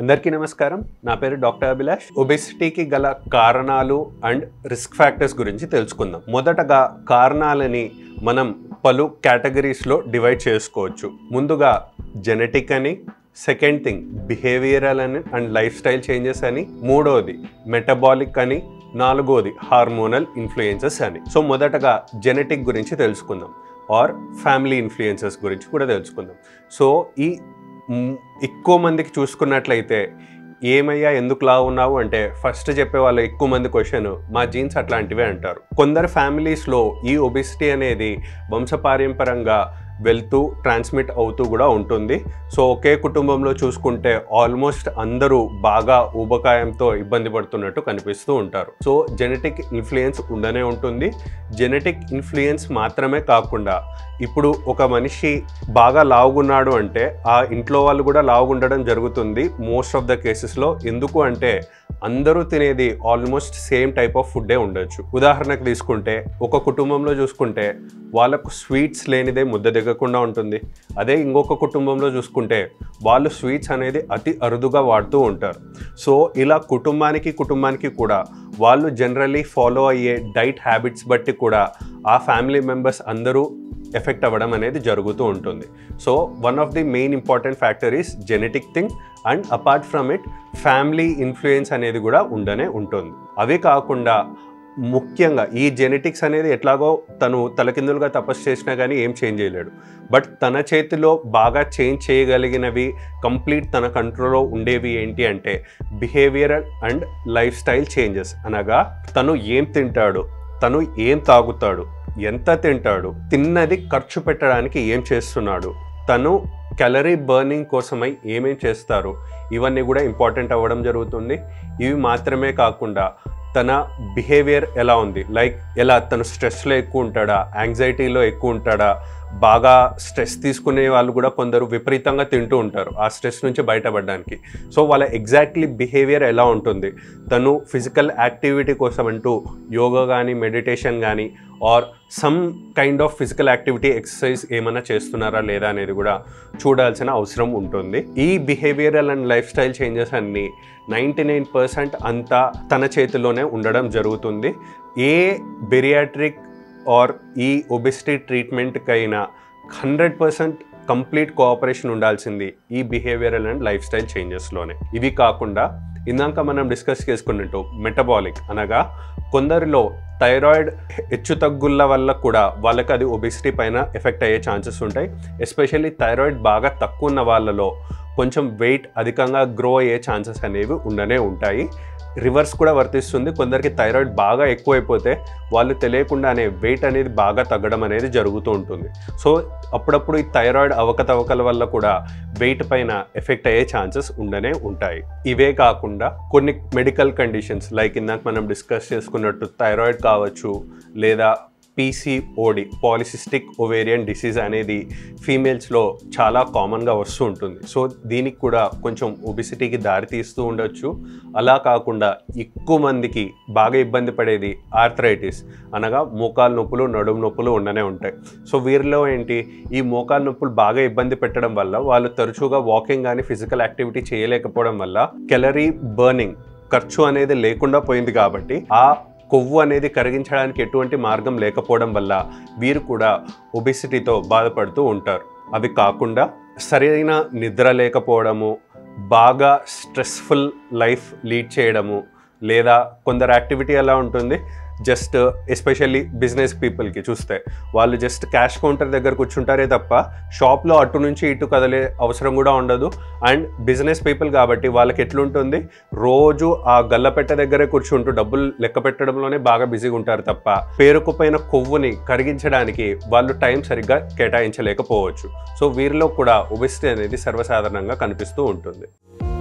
అందరికీ నమస్కారం నా పేరు డాక్టర్ అభిలాష్ ఒబెసిటీకి గల కారణాలు అండ్ రిస్క్ ఫ్యాక్టర్స్ గురించి తెలుసుకుందాం మొదటగా కారణాలని మనం పలు కేటగిరీస్లో డివైడ్ చేసుకోవచ్చు ముందుగా జెనెటిక్ అని సెకండ్ థింగ్ బిహేవియరల్ అని అండ్ లైఫ్ స్టైల్ చేంజెస్ అని మూడోది మెటబాలిక్ అని నాలుగోది హార్మోనల్ ఇన్ఫ్లుయెన్సెస్ అని సో మొదటగా జెనెటిక్ గురించి తెలుసుకుందాం ఆర్ ఫ్యామిలీ ఇన్ఫ్లుయెన్సెస్ గురించి కూడా తెలుసుకుందాం సో ఈ మ్, ఎక్కువ మందికి చూసుకున్నట్లయితే ఏమయ్యా ఎందుకు లా ఉన్నావు అంటే ఫస్ట్ చెప్పే వాళ్ళు ఎక్కువ మంది క్వశ్చన్ మా జీన్స్ అట్లాంటివే అంటారు కొందరు ఫ్యామిలీస్లో ఈ ఒబిసిటీ అనేది వంశపారంపరంగా వెళ్తూ ట్రాన్స్మిట్ అవుతూ కూడా ఉంటుంది సో ఒకే కుటుంబంలో చూసుకుంటే ఆల్మోస్ట్ అందరూ బాగా ఊబకాయంతో ఇబ్బంది పడుతున్నట్టు కనిపిస్తూ ఉంటారు సో జెనెటిక్ ఇన్ఫ్లుయెన్స్ ఉండనే ఉంటుంది జెనెటిక్ ఇన్ఫ్లుయెన్స్ మాత్రమే కాకుండా ఇప్పుడు ఒక మనిషి బాగా లావుగున్నాడు అంటే ఆ ఇంట్లో వాళ్ళు కూడా లావుగుండడం జరుగుతుంది మోస్ట్ ఆఫ్ ద కేసెస్లో ఎందుకు అంటే అందరూ తినేది ఆల్మోస్ట్ సేమ్ టైప్ ఆఫ్ ఫుడ్డే ఉండొచ్చు ఉదాహరణకు తీసుకుంటే ఒక కుటుంబంలో చూసుకుంటే వాళ్ళకు స్వీట్స్ లేనిదే ముద్ద దిగకుండా ఉంటుంది అదే ఇంకొక కుటుంబంలో చూసుకుంటే వాళ్ళు స్వీట్స్ అనేది అతి అరుదుగా వాడుతూ ఉంటారు సో ఇలా కుటుంబానికి కుటుంబానికి కూడా వాళ్ళు జనరలీ ఫాలో అయ్యే డైట్ హ్యాబిట్స్ బట్టి కూడా ఆ ఫ్యామిలీ మెంబర్స్ అందరూ ఎఫెక్ట్ అవ్వడం అనేది జరుగుతూ ఉంటుంది so one of the main important factor is genetic thing and apart from it family influence అనేది కూడా ఉండనే ఉంటుంది అవి కాకుండా ముఖ్యంగా ఈ జెనెటిక్స్ అనేది ఎట్లాగో తను తలకిందులుగా తపస్సు చేసినా కానీ ఏం చేంజ్ చేయలేడు బట్ తన చేతిలో బాగా చేంజ్ చేయగలిగినవి కంప్లీట్ తన కంట్రోల్లో ఉండేవి ఏంటి అంటే behavioural and lifestyle changes అనగా తను ఏం తింటాడు తను ఏం తాగుతాడు ఎంత తింటాడు తిన్నది ఖర్చు పెట్టడానికి ఏం చేస్తున్నాడు తను క్యాలరీ బర్నింగ్ కోసమై ఏమేం చేస్తారు ఇవన్నీ కూడా ఇంపార్టెంట్ అవ్వడం జరుగుతుంది ఇవి మాత్రమే కాకుండా తన బిహేవియర్ ఎలా ఉంది లైక్ ఎలా తను స్ట్రెస్లో ఎక్కువ ఉంటాడా యాంగ్జైటీలో ఎక్కువ ఉంటాడా బాగా స్ట్రెస్ తీసుకునే వాళ్ళు కూడా కొందరు విపరీతంగా తింటూ ఉంటారు ఆ స్ట్రెస్ నుంచి బయటపడడానికి సో వాళ్ళ ఎగ్జాక్ట్లీ బిహేవియర్ ఎలా ఉంటుంది తను ఫిజికల్ యాక్టివిటీ కోసం అంటూ యోగా కానీ మెడిటేషన్ కానీ or some kind of physical activity exercise ఏమైనా చేస్తున్నారా లేదా అనేది కూడా చూడాల్సిన అవసరం ఉంటుంది ఈ behavioural and lifestyle changes అన్నీ నైంటీ నైన్ పర్సెంట్ అంతా తన చేతిలోనే ఉండడం జరుగుతుంది ఏ బెరియాట్రిక్ ఆర్ ఈ ఒబెసిటీ ట్రీట్మెంట్కైనా హండ్రెడ్ పర్సెంట్ కంప్లీట్ కోఆపరేషన్ ఉండాల్సింది ఈ బిహేవియరల్ అండ్ లైఫ్ స్టైల్ చేంజెస్లోనే ఇవి కాకుండా ఇందాక మనం డిస్కస్ చేసుకున్నట్టు మెటబాలిక్ అనగా కొందరిలో థైరాయిడ్ హెచ్చు తగ్గుల వల్ల కూడా వాళ్ళకి అది ఒబిసిటీ పైన ఎఫెక్ట్ అయ్యే ఛాన్సెస్ ఉంటాయి ఎస్పెషల్లీ థైరాయిడ్ బాగా తక్కువ ఉన్న వాళ్ళలో కొంచెం వెయిట్ అధికంగా గ్రో అయ్యే ఛాన్సెస్ అనేవి ఉండనే ఉంటాయి రివర్స్ కూడా వర్తిస్తుంది కొందరికి థైరాయిడ్ బాగా ఎక్కువైపోతే వాళ్ళు తెలియకుండానే వెయిట్ అనేది బాగా తగ్గడం అనేది జరుగుతూ ఉంటుంది సో అప్పుడప్పుడు ఈ థైరాయిడ్ అవకతవకల వల్ల కూడా వెయిట్ పైన ఎఫెక్ట్ అయ్యే ఛాన్సెస్ ఉండనే ఉంటాయి ఇవే కాకుండా కొన్ని మెడికల్ కండిషన్స్ లైక్ ఇందాక మనం డిస్కస్ చేసుకున్నట్టు థైరాయిడ్ కావచ్చు లేదా పీసీఓడి పాలిసిస్టిక్ ఒవేరియన్ డిసీజ్ అనేది ఫీమేల్స్లో చాలా కామన్గా వస్తూ ఉంటుంది సో దీనికి కూడా కొంచెం ఒబిసిటీకి దారి తీస్తూ ఉండొచ్చు అలా కాకుండా ఎక్కువ మందికి బాగా ఇబ్బంది పడేది ఆర్థరైటిస్ అనగా మోకాలు నొప్పులు నడుము నొప్పులు ఉండనే ఉంటాయి సో వీరిలో ఏంటి ఈ మోకాలు నొప్పులు బాగా ఇబ్బంది పెట్టడం వల్ల వాళ్ళు తరచుగా వాకింగ్ కానీ ఫిజికల్ యాక్టివిటీ చేయలేకపోవడం వల్ల కెలరీ బర్నింగ్ ఖర్చు అనేది లేకుండా పోయింది కాబట్టి ఆ కొవ్వు అనేది కరిగించడానికి ఎటువంటి మార్గం లేకపోవడం వల్ల వీరు కూడా ఒబిసిటీతో బాధపడుతూ ఉంటారు అవి కాకుండా సరైన నిద్ర లేకపోవడము బాగా స్ట్రెస్ఫుల్ లైఫ్ లీడ్ చేయడము లేదా కొందరు యాక్టివిటీ ఎలా ఉంటుంది జస్ట్ ఎస్పెషల్లీ బిజినెస్ పీపుల్కి చూస్తే వాళ్ళు జస్ట్ క్యాష్ కౌంటర్ దగ్గర కూర్చుంటారే తప్ప షాప్లో అటు నుంచి ఇటు కదలే అవసరం కూడా ఉండదు అండ్ బిజినెస్ పీపుల్ కాబట్టి వాళ్ళకి ఎట్లుంటుంది రోజు ఆ గల్లపెట్ట దగ్గరే కూర్చుంటూ డబ్బులు లెక్క పెట్టడంలోనే బాగా బిజీగా ఉంటారు తప్ప పేరుకుపోయిన కొవ్వుని కరిగించడానికి వాళ్ళు టైం సరిగ్గా కేటాయించలేకపోవచ్చు సో వీరిలో కూడా ఒబిసిటీ అనేది సర్వసాధారణంగా కనిపిస్తూ ఉంటుంది